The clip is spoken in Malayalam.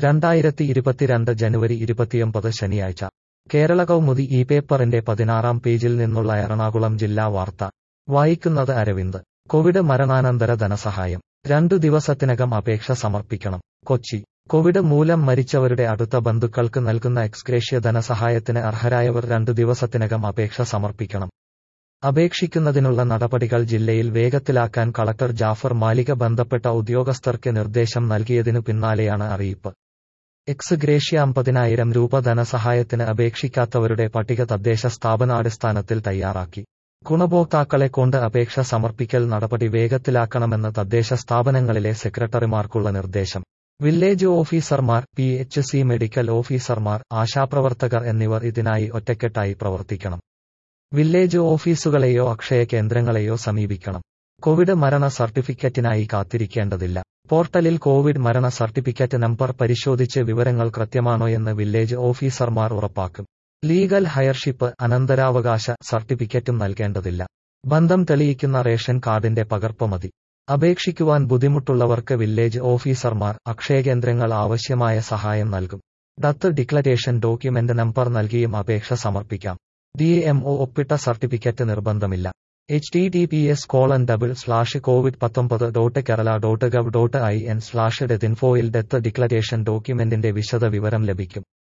രണ്ടായിരത്തി ഇരുപത്തിരണ്ട് ജനുവരി ഇരുപത്തിയൊമ്പത് ശനിയാഴ്ച കേരള കൗമുദി ഈ പേപ്പറിന്റെ പതിനാറാം പേജിൽ നിന്നുള്ള എറണാകുളം ജില്ലാ വാർത്ത വായിക്കുന്നത് അരവിന്ദ് കോവിഡ് മരണാനന്തര ധനസഹായം രണ്ടു ദിവസത്തിനകം അപേക്ഷ സമർപ്പിക്കണം കൊച്ചി കോവിഡ് മൂലം മരിച്ചവരുടെ അടുത്ത ബന്ധുക്കൾക്ക് നൽകുന്ന എക്സ്ഗ്രേഷ്യ ധനസഹായത്തിന് അർഹരായവർ രണ്ടു ദിവസത്തിനകം അപേക്ഷ സമർപ്പിക്കണം അപേക്ഷിക്കുന്നതിനുള്ള നടപടികൾ ജില്ലയിൽ വേഗത്തിലാക്കാൻ കളക്ടർ ജാഫർ മാലിക ബന്ധപ്പെട്ട ഉദ്യോഗസ്ഥർക്ക് നിർദ്ദേശം നൽകിയതിനു പിന്നാലെയാണ് അറിയിപ്പ് എക്സ് ഗ്രേഷ്യ അമ്പതിനായിരം രൂപ ധനസഹായത്തിന് അപേക്ഷിക്കാത്തവരുടെ പട്ടിക തദ്ദേശ സ്ഥാപനാടിസ്ഥാനത്തിൽ തയ്യാറാക്കി ഗുണഭോക്താക്കളെ കൊണ്ട് അപേക്ഷ സമർപ്പിക്കൽ നടപടി വേഗത്തിലാക്കണമെന്ന് തദ്ദേശ സ്ഥാപനങ്ങളിലെ സെക്രട്ടറിമാർക്കുള്ള നിർദ്ദേശം വില്ലേജ് ഓഫീസർമാർ പി എച്ച് സി മെഡിക്കൽ ഓഫീസർമാർ ആശാപ്രവർത്തകർ എന്നിവർ ഇതിനായി ഒറ്റക്കെട്ടായി പ്രവർത്തിക്കണം വില്ലേജ് ഓഫീസുകളെയോ അക്ഷയ കേന്ദ്രങ്ങളെയോ സമീപിക്കണം കോവിഡ് മരണ സർട്ടിഫിക്കറ്റിനായി കാത്തിരിക്കേണ്ടതില്ല പോർട്ടലിൽ കോവിഡ് മരണ സർട്ടിഫിക്കറ്റ് നമ്പർ പരിശോധിച്ച് വിവരങ്ങൾ കൃത്യമാണോയെന്ന് വില്ലേജ് ഓഫീസർമാർ ഉറപ്പാക്കും ലീഗൽ ഹയർഷിപ്പ് അനന്തരാവകാശ സർട്ടിഫിക്കറ്റും നൽകേണ്ടതില്ല ബന്ധം തെളിയിക്കുന്ന റേഷൻ കാർഡിന്റെ പകർപ്പ് മതി അപേക്ഷിക്കുവാൻ ബുദ്ധിമുട്ടുള്ളവർക്ക് വില്ലേജ് ഓഫീസർമാർ അക്ഷയകേന്ദ്രങ്ങൾ ആവശ്യമായ സഹായം നൽകും ഡത്ത് ഡിക്ലറേഷൻ ഡോക്യുമെന്റ് നമ്പർ നൽകിയും അപേക്ഷ സമർപ്പിക്കാം ഡി എം ഒ ഒപ്പിട്ട സർട്ടിഫിക്കറ്റ് നിർബന്ധമില്ല H T T P S colon double slash Covid പത്തൊമ്പത് dot Kerala dot gov dot I N slash ഡെത്തിൻഫോയിൽ ഡെത്ത് ഡിക്ലറേഷൻ ഡോക്യുമെന്റിന്റെ വിശദ വിവരം ലഭിക്കും